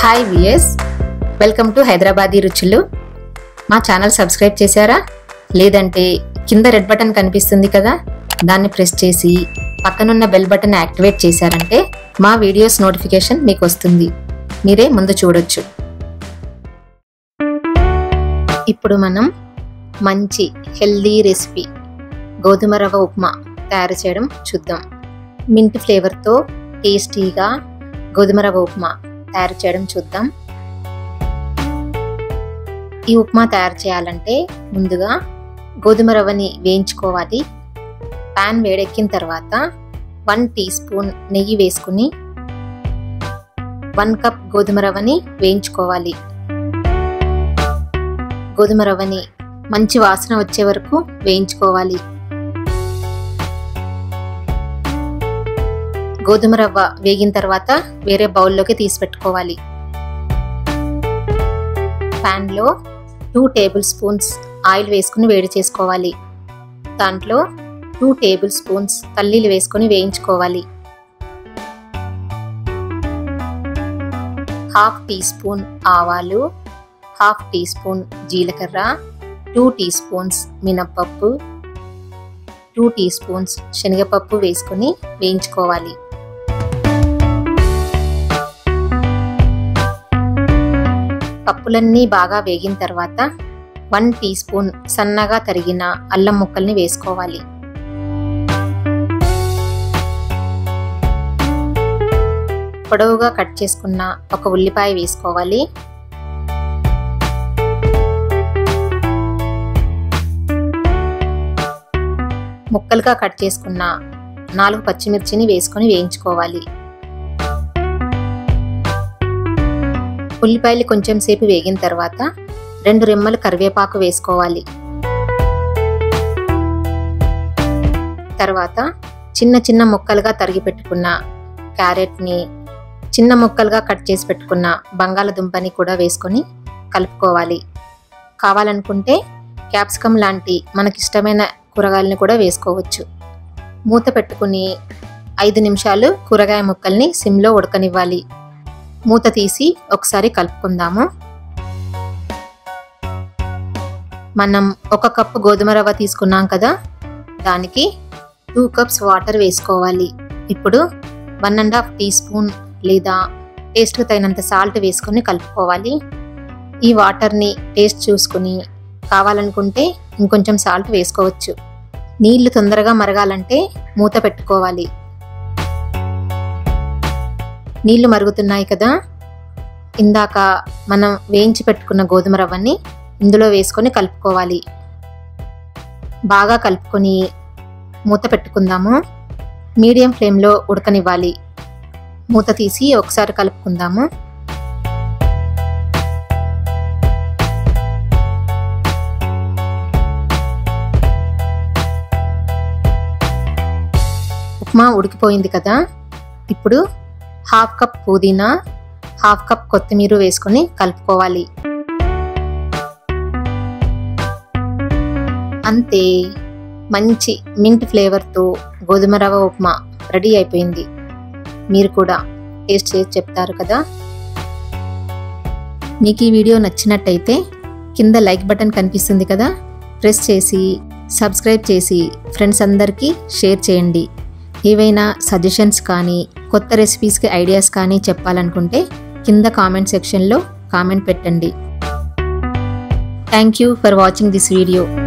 hi విఎస్ welcome to Hyderabadi రుచులు మా ఛానల్ సబ్స్క్రైబ్ చేశారా లేదంటే కింద రెడ్ బటన్ కనిపిస్తుంది కదా దాన్ని ప్రెస్ చేసి పక్కనున్న బెల్ బటన్ యాక్టివేట్ చేశారంటే మా వీడియోస్ నోటిఫికేషన్ మీకు వస్తుంది మీరే ముందు చూడొచ్చు ఇప్పుడు మనం మంచి హెల్దీ రెసిపీ గోధుమ రవ్వ ఉప్మా తయారు చేయడం చూద్దాం మింట్ ఫ్లేవర్తో టేస్టీగా గోధుమ రవ్వ ఉప్మా తయారు చేయడం చూద్దాం ఈ ఉప్మా తయారు చేయాలంటే ముందుగా గోధుమ రవ్వని వేయించుకోవాలి పాన్ వేడెక్కిన తర్వాత వన్ టీ స్పూన్ నెయ్యి వేసుకుని వన్ కప్ గోధుమ రవ్వని వేయించుకోవాలి గోధుమ రవ్వని మంచి వాసన వచ్చే వరకు వేయించుకోవాలి గోధుమ రవ్వ వేగిన తర్వాత వేరే బౌల్లోకి తీసి పెట్టుకోవాలి ప్యాన్లో టూ టేబుల్ స్పూన్స్ ఆయిల్ వేసుకుని వేడి చేసుకోవాలి దాంట్లో టూ టేబుల్ స్పూన్స్ పల్లీలు వేసుకొని వేయించుకోవాలి హాఫ్ టీ స్పూన్ ఆవాలు హాఫ్ టీ స్పూన్ జీలకర్ర టూ టీ స్పూన్స్ మినప్పప్పు టూ టీ స్పూన్స్ శనగపప్పు వేసుకొని వేయించుకోవాలి పప్పులన్నీ బాగా వేగిన తర్వాత వన్ టీ స్పూన్ సన్నగా తరిగిన అల్లం ముక్కల్ని వేసుకోవాలి పొడవుగా కట్ చేసుకున్న ఒక ఉల్లిపాయ వేసుకోవాలి ముక్కలుగా కట్ చేసుకున్న నాలుగు పచ్చిమిర్చిని వేసుకొని వేయించుకోవాలి ఉల్లిపాయలు కొంచెం సేపు వేగిన తర్వాత రెండు రెమ్మలు కరివేపాకు వేసుకోవాలి తర్వాత చిన్న చిన్న ముక్కలుగా తరిగి పెట్టుకున్న క్యారెట్ని చిన్న ముక్కలుగా కట్ చేసి పెట్టుకున్న బంగాళదుంపని కూడా వేసుకొని కలుపుకోవాలి కావాలనుకుంటే క్యాప్సికమ్ లాంటి మనకిష్టమైన కూరగాయలని కూడా వేసుకోవచ్చు మూత పెట్టుకుని ఐదు నిమిషాలు కూరగాయ ముక్కల్ని సిమ్లో ఉడకనివ్వాలి మూత తీసి ఒకసారి కలుపుకుందాము మనం ఒక కప్పు గోధుమ రవ్వ తీసుకున్నాం కదా దానికి టూ కప్స్ వాటర్ వేసుకోవాలి ఇప్పుడు one and half teaspoon లేదా టేస్ట్కి తగినంత సాల్ట్ వేసుకొని కలుపుకోవాలి ఈ వాటర్ని టేస్ట్ చూసుకుని కావాలనుకుంటే ఇంకొంచెం సాల్ట్ వేసుకోవచ్చు నీళ్లు తొందరగా మరగాలంటే మూత పెట్టుకోవాలి నీళ్లు మరుగుతున్నాయి కదా ఇందాక మనం వేయించి పెట్టుకున్న గోధుమ రవ్వని ఇందులో వేసుకొని కలుపుకోవాలి బాగా కలుపుకొని మూత పెట్టుకుందాము మీడియం ఫ్లేమ్లో ఉడకనివ్వాలి మూత తీసి ఒకసారి కలుపుకుందాము ఉప్మా ఉడికిపోయింది కదా ఇప్పుడు హాఫ్ కప్ పుదీనా హాఫ్ కప్ కొత్తిమీర వేసుకొని కలుపుకోవాలి అంతే మంచి మింట్ ఫ్లేవర్తో గోధుమ రవ్వ ఉప్మా రెడీ అయిపోయింది మీరు కూడా టేస్ట్ చేసి చెప్తారు కదా మీకు ఈ వీడియో నచ్చినట్టయితే కింద లైక్ బటన్ కనిపిస్తుంది కదా ప్రెస్ చేసి సబ్స్క్రైబ్ చేసి ఫ్రెండ్స్ అందరికీ షేర్ చేయండి ఏవైనా సజెషన్స్ కానీ కొత్త రెసిపీస్కి ఐడియాస్ కానీ చెప్పాలనుకుంటే కింద కామెంట్ సెక్షన్లో కామెంట్ పెట్టండి thank you for watching this video